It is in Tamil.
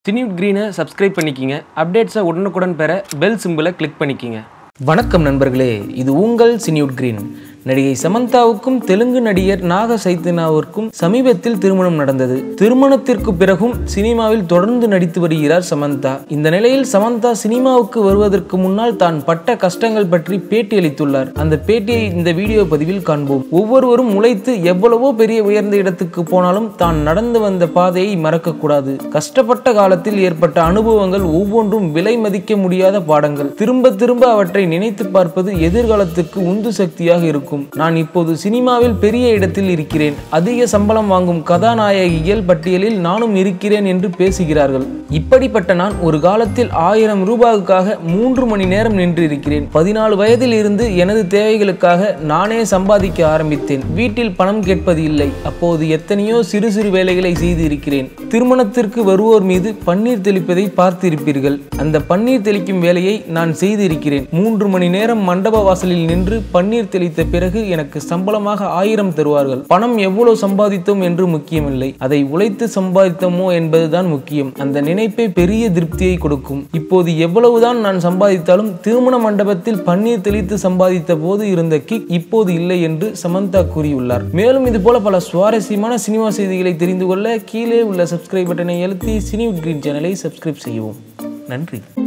சினியூட் க்ரீனை சப்ஸ்கிரைப் பண்ணிக்கிங்க அப்டேட்ஸை உடனுக்குடன் பெற பெல் சிம்பிளை கிளிக் பண்ணிக்கிங்க வணக்கம் நண்பர்களே இது உங்கள் சினியூட் கிரீன் நடிகை சமந்தாவுக்கும் தெலுங்கு நடிகர் நாக சைத்தன்யாவிற்கும் சமீபத்தில் திருமணம் நடந்தது திருமணத்திற்கு பிறகும் சினிமாவில் தொடர்ந்து நடித்து வருகிறார் சமந்தா இந்த நிலையில் சமந்தா சினிமாவுக்கு வருவதற்கு முன்னால் தான் பட்ட கஷ்டங்கள் பற்றி பேட்டி அளித்துள்ளார் அந்த பேட்டியை இந்த வீடியோ பதிவில் காண்போம் ஒவ்வொருவரும் உழைத்து எவ்வளவோ பெரிய உயர்ந்த இடத்துக்கு போனாலும் தான் நடந்து வந்த பாதையை மறக்கக்கூடாது கஷ்டப்பட்ட காலத்தில் ஏற்பட்ட அனுபவங்கள் ஒவ்வொன்றும் விலை மதிக்க முடியாத பாடங்கள் திரும்ப திரும்ப அவற்றை நினைத்து பார்ப்பது எதிர்காலத்துக்கு உந்து சக்தியாக இருக்கும் நான் இப்போது சினிமாவில் பெரிய இடத்தில் இருக்கிறேன் அதிக சம்பளம் வாங்கும் கதாநாயகிகள் பட்டியலில் நானும் இருக்கிறேன் என்று பேசுகிறார்கள் இப்படிப்பட்ட நான் ஒரு காலத்தில் ஆயிரம் ரூபாய்க்காக மூன்று மணி நேரம் நின்றிருக்கிறேன் பதினாலு வயதில் இருந்து எனது தேவைகளுக்காக நானே சம்பாதிக்க ஆரம்பித்தேன் வீட்டில் பணம் கேட்பது இல்லை அப்போது எத்தனையோ சிறு சிறு வேலைகளை செய்து இருக்கிறேன் திருமணத்திற்கு வருவோர் மீது பன்னீர் தெளிப்பதை பார்த்திருப்பீர்கள் அந்த பன்னீர் தெளிக்கும் வேலையை நான் செய்திருக்கிறேன் மூன்று மணி நேரம் மண்டப வாசலில் நின்று பன்னீர் தெளித்த பிறகு எனக்கு சம்பளமாக ஆயிரம் தருவார்கள் பணம் எவ்வளவு சம்பாதித்தோம் என்று முக்கியமில்லை அதை உழைத்து சம்பாதித்தோமோ என்பதுதான் முக்கியம் அந்த நினைப்பே பெரிய திருப்தியை கொடுக்கும் இப்போது எவ்வளவுதான் நான் சம்பாதித்தாலும் திருமண மண்டபத்தில் பன்னீர் தெளித்து சம்பாதித்த போது இருந்த கிக் இப்போது இல்லை என்று சமந்தா கூறியுள்ளார் மேலும் இது போல பல சுவாரஸ்யமான சினிமா செய்திகளை தெரிந்து கொள்ள கீழே உள்ள சப்ஸ்கிரைப் பட்டனை அழுத்தி சினி கிரீன் சேனலை சப்ஸ்கிரைப் செய்யவும் நன்றி